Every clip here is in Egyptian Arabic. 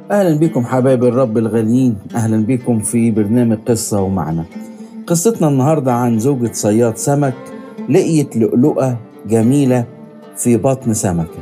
أهلا بكم حبايب الرب الغاليين أهلا بكم في برنامج قصة ومعنى قصتنا النهاردة عن زوجة صياد سمك لقيت لؤلؤة جميلة في بطن سمكة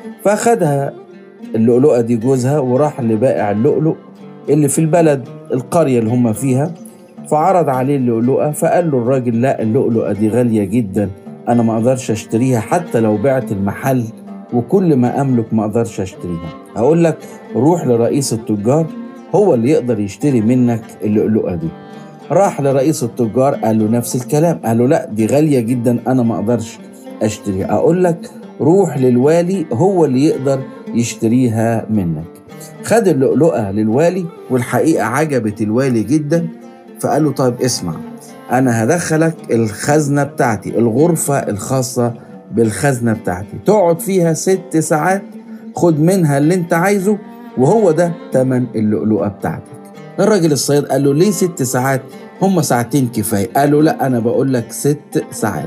فأخدها اللؤلؤة دي جوزها وراح لبائع اللؤلؤ اللي في البلد القرية اللي هم فيها فعرض عليه اللؤلؤة فقال له الراجل لا اللؤلؤة دي غالية جدا أنا ما أقدرش أشتريها حتى لو بعت المحل وكل ما أملك ما أقدرش أشتريها أقول لك روح لرئيس التجار هو اللي يقدر يشتري منك اللؤلؤة دي راح لرئيس التجار قال له نفس الكلام قال له لا دي غالية جدا أنا ما أقدرش أشتريها أقول لك روح للوالي هو اللي يقدر يشتريها منك خد اللؤلؤة للوالي والحقيقة عجبت الوالي جدا فقال له طيب اسمع أنا هدخلك الخزنة بتاعتي الغرفة الخاصة بالخزنة بتاعتي تقعد فيها ست ساعات خد منها اللي انت عايزه وهو ده تمن اللؤلؤة بتاعتك الراجل الصياد قال له ليه ست ساعات هم ساعتين كفاية قال له لا أنا بقول لك ست ساعات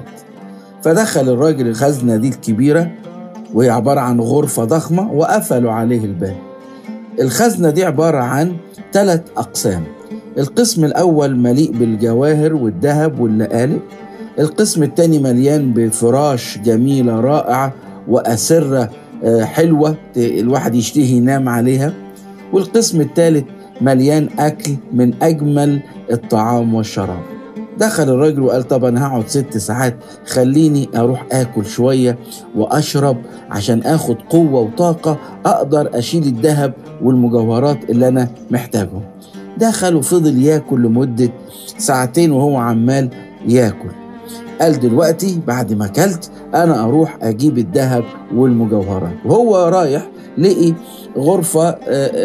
فدخل الراجل الخزنة دي الكبيرة وهي عبارة عن غرفة ضخمة وقفلوا عليه الباب الخزنة دي عبارة عن ثلاث أقسام القسم الأول مليء بالجواهر والذهب واللآلئ القسم الثاني مليان بفراش جميلة رائعة وأسرة حلوة الواحد يشتهي ينام عليها والقسم الثالث مليان أكل من أجمل الطعام والشراب دخل الراجل وقال طب أنا هقعد ست ساعات خليني أروح آكل شوية وأشرب عشان آخد قوة وطاقة أقدر أشيل الذهب والمجوهرات اللي أنا محتاجهم دخل وفضل ياكل لمدة ساعتين وهو عمال ياكل قال دلوقتي بعد ما اكلت انا اروح اجيب الذهب والمجوهرات وهو رايح لقي غرفة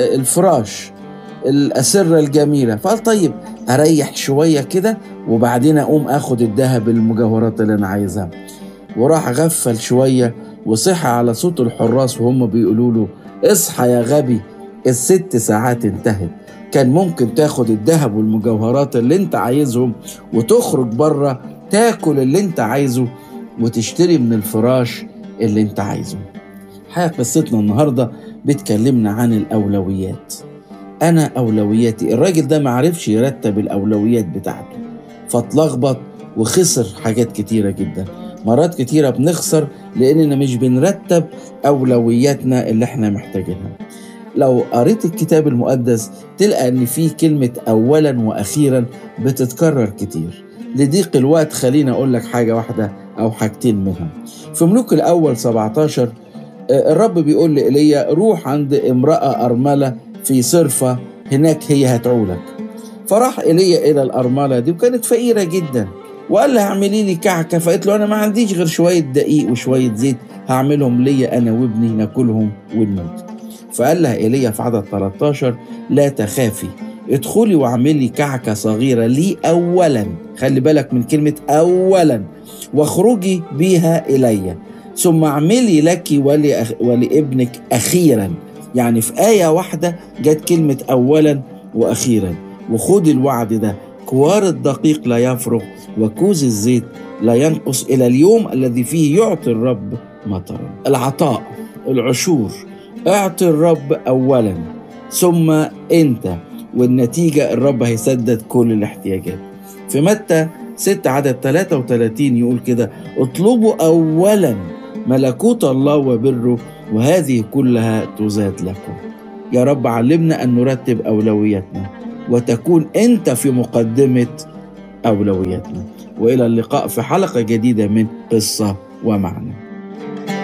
الفراش الأسرة الجميلة فقال طيب أريح شوية كده وبعدين أقوم أخد الذهب المجوهرات اللي أنا عايزها وراح غفل شوية وصحى على صوت الحراس وهم بيقولوا له اصحى يا غبي الست ساعات انتهت كان ممكن تاخد الذهب والمجوهرات اللي انت عايزهم وتخرج بره تاكل اللي انت عايزه وتشتري من الفراش اللي انت عايزه حقيقة قصتنا النهاردة بتكلمنا عن الأولويات أنا أولوياتي الراجل ده معرفش يرتب الأولويات بتاعته فاتلخبط وخسر حاجات كتيرة جدا مرات كتيرة بنخسر لأننا مش بنرتب أولوياتنا اللي احنا محتاجينها لو قريت الكتاب المقدس تلقى ان في كلمة اولا واخيرا بتتكرر كتير لضيق الوقت خليني اقول لك حاجة واحدة او حاجتين منها في ملوك الاول 17 الرب بيقول لإيليا روح عند امرأة أرملة في صرفة هناك هي هتعولك فراح إيليا إلى الأرملة دي وكانت فقيرة جدا وقال لها اعملي لي كعكة فقالت له أنا ما عنديش غير شوية دقيق وشوية زيت هعملهم ليا أنا وابني ناكلهم ونموت فقال لها ايليا في عدد 13 لا تخافي ادخلي واعملي كعكة صغيرة لي أولا خلي بالك من كلمة أولا واخرجي بيها إلي ثم اعملي لك ولأخ... ولابنك أخيرا يعني في آية واحدة جت كلمة أولا وأخيرا وخد الوعد ده كوار الدقيق لا يفرغ وكوز الزيت لا ينقص إلى اليوم الذي فيه يعطي الرب مطرا العطاء العشور اعطي الرب اولا ثم انت والنتيجة الرب هيسدد كل الاحتياجات في متى 6 عدد 33 يقول كده اطلبوا اولا ملكوت الله وبره وهذه كلها تزاد لكم يا رب علمنا ان نرتب اولوياتنا وتكون انت في مقدمة اولوياتنا والى اللقاء في حلقة جديدة من قصة ومعنى